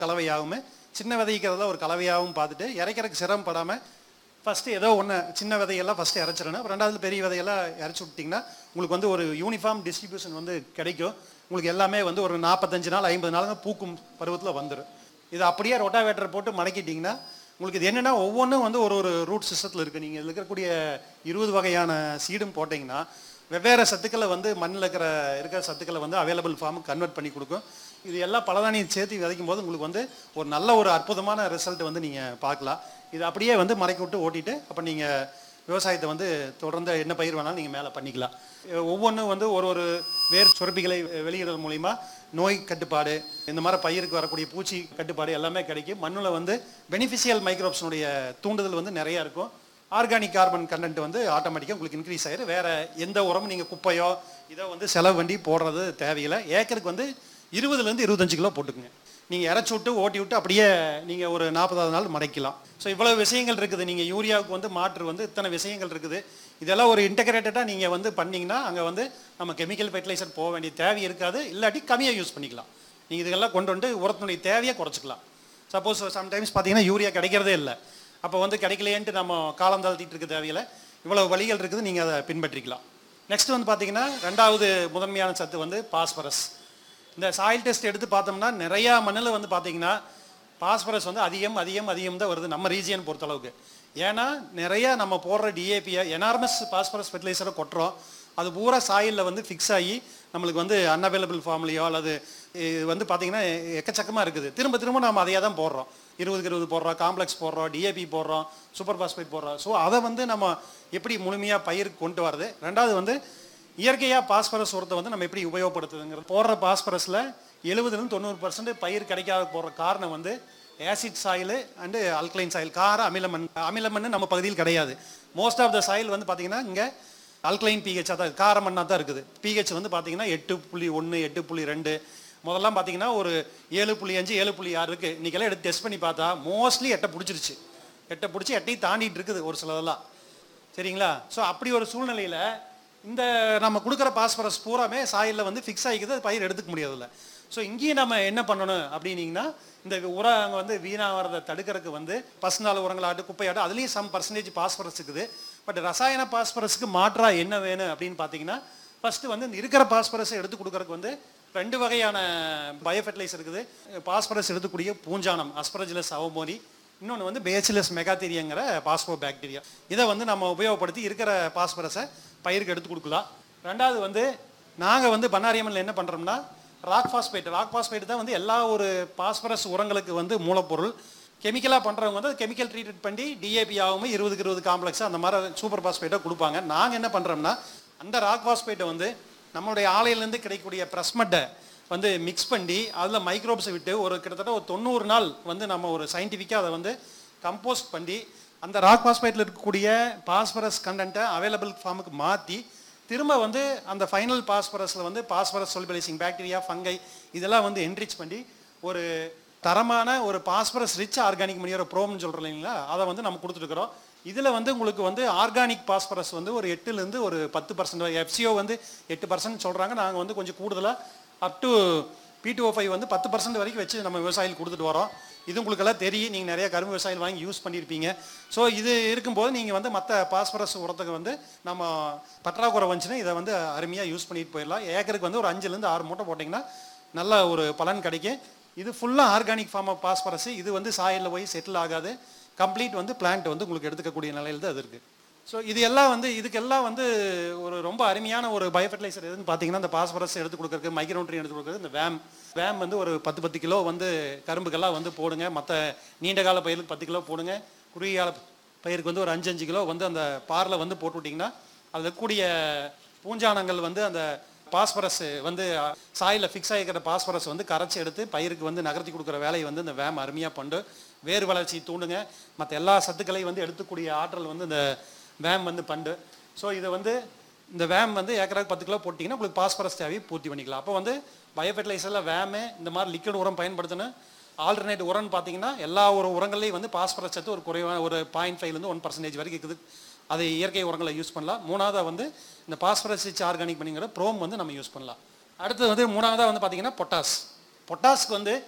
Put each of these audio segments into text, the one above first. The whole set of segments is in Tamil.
கலவையாகவும் சின்ன விதைக்கிறதுல ஒரு கலவையாகவும் பார்த்துட்டு இறைக்கிறதுக்கு சிரமப்படாமல் ஃபஸ்ட்டு ஏதோ ஒன்று சின்ன விதையெல்லாம் ஃபஸ்ட்டு இறச்சிடணும் அப்புறம் ரெண்டாவது பெரிய விதையெல்லாம் இறச்சி விட்டிங்கன்னா உங்களுக்கு வந்து ஒரு யூனிஃபார்ம் டிஸ்ட்ரிபியூஷன் வந்து கிடைக்கும் உங்களுக்கு எல்லாமே வந்து ஒரு நாற்பத்தஞ்சு நாள் ஐம்பது நாளுங்க பூக்கும் பருவத்தில் வந்துடும் இது அப்படியே ரொட்டாவேட்டர் போட்டு மடக்கிட்டிங்கன்னா உங்களுக்கு இது என்னென்னா ஒவ்வொன்றும் வந்து ஒரு ஒரு ரூட் சிஸ்டத்தில் இருக்குது நீங்கள் இருக்கக்கூடிய இருபது வகையான சீடும் போட்டிங்கன்னா வெவ்வேறு சத்துக்களை வந்து மண்ணில் இருக்கிற இருக்கிற சத்துக்களை வந்து அவைலபிள் ஃபார்முக்கு கன்வெர்ட் பண்ணி கொடுக்கும் இது எல்லாம் பலதானியம் சேர்த்து விதைக்கும் போது உங்களுக்கு வந்து ஒரு நல்ல ஒரு அற்புதமான ரிசல்ட் வந்து நீங்கள் பார்க்கலாம் இது அப்படியே வந்து மறைக்க விட்டு ஓட்டிட்டு அப்போ நீங்கள் விவசாயத்தை வந்து தொடர்ந்து என்ன பயிர் வேணாலும் நீங்கள் மேலே பண்ணிக்கலாம் ஒவ்வொன்றும் வந்து ஒரு ஒரு வேர் சுரப்பிகளை வெளியிடுறது மூலிமா நோய் கட்டுப்பாடு இந்த மாதிரி பயிருக்கு வரக்கூடிய பூச்சி கட்டுப்பாடு எல்லாமே கிடைக்கும் மண்ணில் வந்து பெனிஃபிஷியல் மைக்ரோப்ஸினுடைய தூண்டுதல் வந்து நிறையா இருக்கும் ஆர்கானிக் கார்பன் கண்டென்ட் வந்து ஆட்டோமேட்டிக்காக உங்களுக்கு இன்க்ரீஸ் ஆயிரும் வேற எந்த உரமும் நீங்கள் குப்பையோ இதோ வந்து செலவு வண்டி போடுறது தேவையில்லை ஏக்கருக்கு வந்து இருபதுலேருந்து இருபத்தஞ்சு கிலோ போட்டுக்குங்க நீங்கள் இறச்சி விட்டு ஓட்டி விட்டு அப்படியே நீங்கள் ஒரு நாற்பதாவது நாள் மடைக்கலாம் ஸோ இவ்வளவு விஷயங்கள் இருக்குது நீங்கள் யூரியாவுக்கு வந்து மாற்று வந்து இத்தனை விஷயங்கள் இருக்குது இதெல்லாம் ஒரு இன்டகிரேட்டடாக நீங்கள் வந்து பண்ணீங்கன்னா அங்கே வந்து நம்ம கெமிக்கல் ஃபெர்டிலைசர் போக வேண்டிய தேவை இருக்காது இல்லாட்டி கம்மியாக யூஸ் பண்ணிக்கலாம் நீங்கள் இதெல்லாம் கொண்டு வந்து உரத்தினுடைய தேவையை குறைச்சிக்கலாம் சப்போஸ் சம்டைம்ஸ் பார்த்தீங்கன்னா யூரியா கிடைக்கிறதே இல்லை அப்போ வந்து கிடைக்கலையேன்ட்டு நம்ம காலம் தாழ்த்திட்டு இருக்க தேவையில்லை இவ்வளவு வழிகள் இருக்குது நீங்கள் அதை பின்பற்றிக்கலாம் நெக்ஸ்ட் வந்து பார்த்தீங்கன்னா ரெண்டாவது முதன்மையான சத்து வந்து பாஸ்பரஸ் இந்த சாயில் டெஸ்ட் எடுத்து பார்த்தோம்னா நிறையா மண்ணில் வந்து பார்த்தீங்கன்னா பாஸ்பரஸ் வந்து அதிகம் அதிகம் அதிகம் தான் வருது நம்ம ரீஜியன் பொறுத்தளவுக்கு ஏன்னா நிறைய நம்ம போடுற டிஏபியை எனார்மஸ் பாஸ்பரஸ் ஃபெர்டிலைசரை கொட்டுறோம் அது பூரா சாயிலில் வந்து ஃபிக்ஸ் ஆகி நம்மளுக்கு வந்து அன்அவைலபிள் ஃபார்ம்லையோ அல்லது இது வந்து பார்த்தீங்கன்னா எக்கச்சக்கமாக இருக்குது திரும்ப திரும்ப நம்ம அதையே தான் போடுறோம் இருபதுக்கு இருபது போடுறோம் காம்ப்ளெக்ஸ் போடுறோம் டிஏபி போடுறோம் சூப்பர் பாஸ்பேட் போடுறோம் ஸோ அதை வந்து நம்ம எப்படி முழுமையாக பயிருக்கு கொண்டு வரது ரெண்டாவது வந்து இயற்கையாக பாஸ்பரஸ் உரத்தை வந்து நம்ம எப்படி உபயோகப்படுத்துதுங்கிறது போடுற பாஸ்பரஸில் எழுபதுலேருந்து தொண்ணூறு பர்சன்ட் பயிர் கிடைக்காத போடுற காரணம் வந்து acid soil and alkaline soil கார அமிலமண் அமிலமண் நம்ம பகுதியில் கிடையாது மோஸ்ட் ஆஃப் த சாயில் வந்து பார்த்தீங்கன்னா இங்கே அல்கலைன் பிஹெச்சாக தான் கார மண்ணாக தான் இருக்குது பிஹெச் வந்து பார்த்தீங்கன்னா எட்டு புள்ளி ஒன்று எட்டு புள்ளி ரெண்டு முதல்லாம் பார்த்தீங்கன்னா ஒரு ஏழு புள்ளி அஞ்சு ஏழு புள்ளி ஆறு இருக்குது இன்றைக்கெல்லாம் எடுத்து டெஸ்ட் பண்ணி பார்த்தா மோஸ்ட்லி எட்டை பிடிச்சிருச்சு எட்டை பிடிச்சி எட்டையும் தாண்டிட்டு இருக்குது ஒரு சிலதெல்லாம் சரிங்களா ஸோ அப்படி ஒரு சூழ்நிலையில் இந்த நம்ம கொடுக்குற பாஸ்பரஸ் பூராமே சாயிலில் வந்து ஃபிக்ஸ் ஆகிக்குது அது பயிர் எடுத்துக்க முடியாதுல்ல ஸோ இங்கேயும் நம்ம என்ன பண்ணணும் அப்படின்னீங்கன்னா இந்த உரம் வந்து வீணாகிறத தடுக்கிறதுக்கு வந்து பசுநாள் உரங்களாட்டு குப்பையாட்டு அதுலேயும் சம் பர்சன்டேஜ் பாஸ்பரஸ் இருக்குது பட் ரசாயன பாஸ்பரஸுக்கு மாற்றா என்ன வேணும் அப்படின்னு பார்த்தீங்கன்னா ஃபஸ்ட்டு வந்து இந்த இருக்கிற பாஸ்பரஸை எடுத்து கொடுக்கறதுக்கு வந்து ரெண்டு வகையான பயோஃபெர்டிலைசர் இருக்குது பாஸ்பரஸ் எடுத்துக்கூடிய பூஞ்சானம் அஸ்பரஜிலஸ் அவமோனி இன்னொன்று வந்து பேச்சிலஸ் மெகாத்தீரியங்கிற பாஸ்போ பாக்டீரியா இதை வந்து நம்ம உபயோகப்படுத்தி இருக்கிற பாஸ்பரஸை பயிருக்கு எடுத்து கொடுக்கலாம் ரெண்டாவது வந்து நாங்கள் வந்து பண்ணாரியம்மனில் என்ன பண்ணுறோம்னா ராக் பாஸ்பேட் ராக் பாஸ்பேட் தான் வந்து எல்லா ஒரு பாஸ்பரஸ் உரங்களுக்கு வந்து மூலப்பொருள் கெமிக்கலாக பண்ணுறவங்க வந்து கெமிக்கல் ட்ரீட்மெண்ட் பண்ணி டிஏபி ஆகும் இருபதுக்கு இருபது காம்ப்ளெக்ஸ் அந்த மாதிரி சூப்பர் பாஸ்பேட்டை கொடுப்பாங்க நாங்கள் என்ன பண்ணுறோம்னா அந்த ராக் பாஸ்பேட்டை வந்து நம்மளுடைய ஆலையிலேருந்து கிடைக்கக்கூடிய ப்ரெஸ்மட்டை வந்து மிக்ஸ் பண்ணி அதில் மைக்ரோப்ஸை விட்டு ஒரு கிட்டத்தட்ட ஒரு தொண்ணூறு நாள் வந்து நம்ம ஒரு சயின்டிஃபிக்காக அதை வந்து கம்போஸ்ட் பண்ணி அந்த ராக் பாஸ்பேட்டில் இருக்கக்கூடிய பாஸ்பரஸ் கண்டென்ட்டை அவைலபிள் ஃபார்முக்கு மாற்றி திரும்ப வந்து அந்த ஃபைனல் பாஸ்பரஸில் வந்து பாஸ்பரஸ் சொல்பலைசிங் பாக்டீரியா ஃபங்கை இதெல்லாம் வந்து என்ரிச் பண்ணி ஒரு தரமான ஒரு பாஸ்பரஸ் ரிச் ஆர்கானிக் மணியோட ப்ரோம்னு சொல்கிறோம் இல்லைங்களா அதை வந்து நம்ம கொடுத்துருக்குறோம் இதில் வந்து உங்களுக்கு வந்து ஆர்கானிக் பாஸ்பரஸ் வந்து ஒரு எட்டுலேருந்து ஒரு பத்து பர்சன்ட் எஃப்சிஓ வந்து எட்டு பர்சன்ட் சொல்கிறாங்க நாங்கள் வந்து கொஞ்சம் கூடுதலாக up to P two five வந்து பத்து பர்சன்ட் வரைக்கும் வச்சு நம்ம விவசாயிகள் கொடுத்துட்டு வரோம் இது உங்களுக்கெல்லாம் தெரியும் நீங்கள் நிறைய கரும்பு விவசாயிகள் வாங்கி யூஸ் பண்ணியிருப்பீங்க ஸோ இது இருக்கும்போது நீங்கள் வந்து மற்ற பாஸ்பரஸ் உரத்துக்கு வந்து நம்ம பற்றாக்குறை வந்துச்சுன்னா இதை வந்து அருமையாக யூஸ் பண்ணிட்டு போயிடலாம் ஏக்கருக்கு வந்து ஒரு அஞ்சுலேருந்து ஆறு மூட்டை போட்டிங்கன்னா நல்ல ஒரு பலன் கிடைக்கும் இது ஃபுல்லாக ஆர்கானிக் ஃபார்ம் ஆஃப் பாஸ்பரஸ் இது வந்து சாயலில் போய் செட்டில் ஆகாது கம்ப்ளீட் வந்து பிளான்ட் வந்து உங்களுக்கு எடுத்துக்கக்கூடிய நிலையில் தான் அது இருக்குது ஸோ இது எல்லாம் வந்து இதுக்கெல்லாம் வந்து ஒரு ரொம்ப அருமையான ஒரு பயோஃபெர்டிலைசர் எதுன்னு பார்த்தீங்கன்னா இந்த பாஸ்பரஸ் எடுத்து கொடுக்குறது மைக்ரோன்ட்ரி எடுத்து கொடுக்குறது இந்த வேம் வேம் வந்து ஒரு பத்து பத்து கிலோ வந்து கரும்புக்கெல்லாம் வந்து போடுங்க மற்ற நீண்ட கால பயிருக்கு பத்து கிலோ போடுங்க குறுகிய கால பயிருக்கு வந்து ஒரு அஞ்சு அஞ்சு கிலோ வந்து அந்த பாரில் வந்து போட்டு விட்டிங்கன்னா அதில் இருக்கக்கூடிய பூஞ்சானங்கள் வந்து அந்த பாஸ்பரஸ் வந்து சாயில் ஃபிக்ஸ் ஆகிக்கிற பாஸ்பரஸ் வந்து கரைச்சி எடுத்து பயிருக்கு வந்து நகர்த்தி கொடுக்குற வேலையை வந்து இந்த வேம் அருமையாக பண்ணு வேர் வளர்ச்சி தூண்டுங்க மற்ற எல்லா சத்துக்களையும் வந்து எடுத்துக்கூடிய ஆற்றல் வந்து இந்த வேம் வந்து பண்டு ஸோ இதை வந்து இந்த வேம் வந்து ஏக்கராக்கு பத்து கிலோ போட்டிங்கன்னா உங்களுக்கு பாஸ்பரஸ் தேவையை பூர்த்தி பண்ணிக்கலாம் அப்போ வந்து பயோஃபெர்டிலைசரில் வேமு இந்த மாதிரி லிக்விட் உரம் பயன்படுத்தணும் ஆல்டர்னேட் உரம்னு பார்த்தீங்கன்னா எல்லா ஒரு உரங்கள்லையும் வந்து பாஸ்பரஸ் சத்து ஒரு குறைவான ஒரு பாயிண்ட் ஃபைவ்லேருந்து ஒன் பர்சன்டேஜ் வரைக்கும் இருக்குது அது இயற்கை உரங்களை யூஸ் பண்ணலாம் மூணாவதாக வந்து இந்த பாஸ்பரஸ் ரிச் ஆர்கானிக் பண்ணிங்கிற ப்ரோம் வந்து நம்ம யூஸ் பண்ணலாம் அடுத்தது வந்து மூணாவதாக வந்து பார்த்தீங்கன்னா பொட்டாஸ் பொட்டாஸ்க்கு வந்து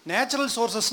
நேச்சுரல் சோர்சஸ்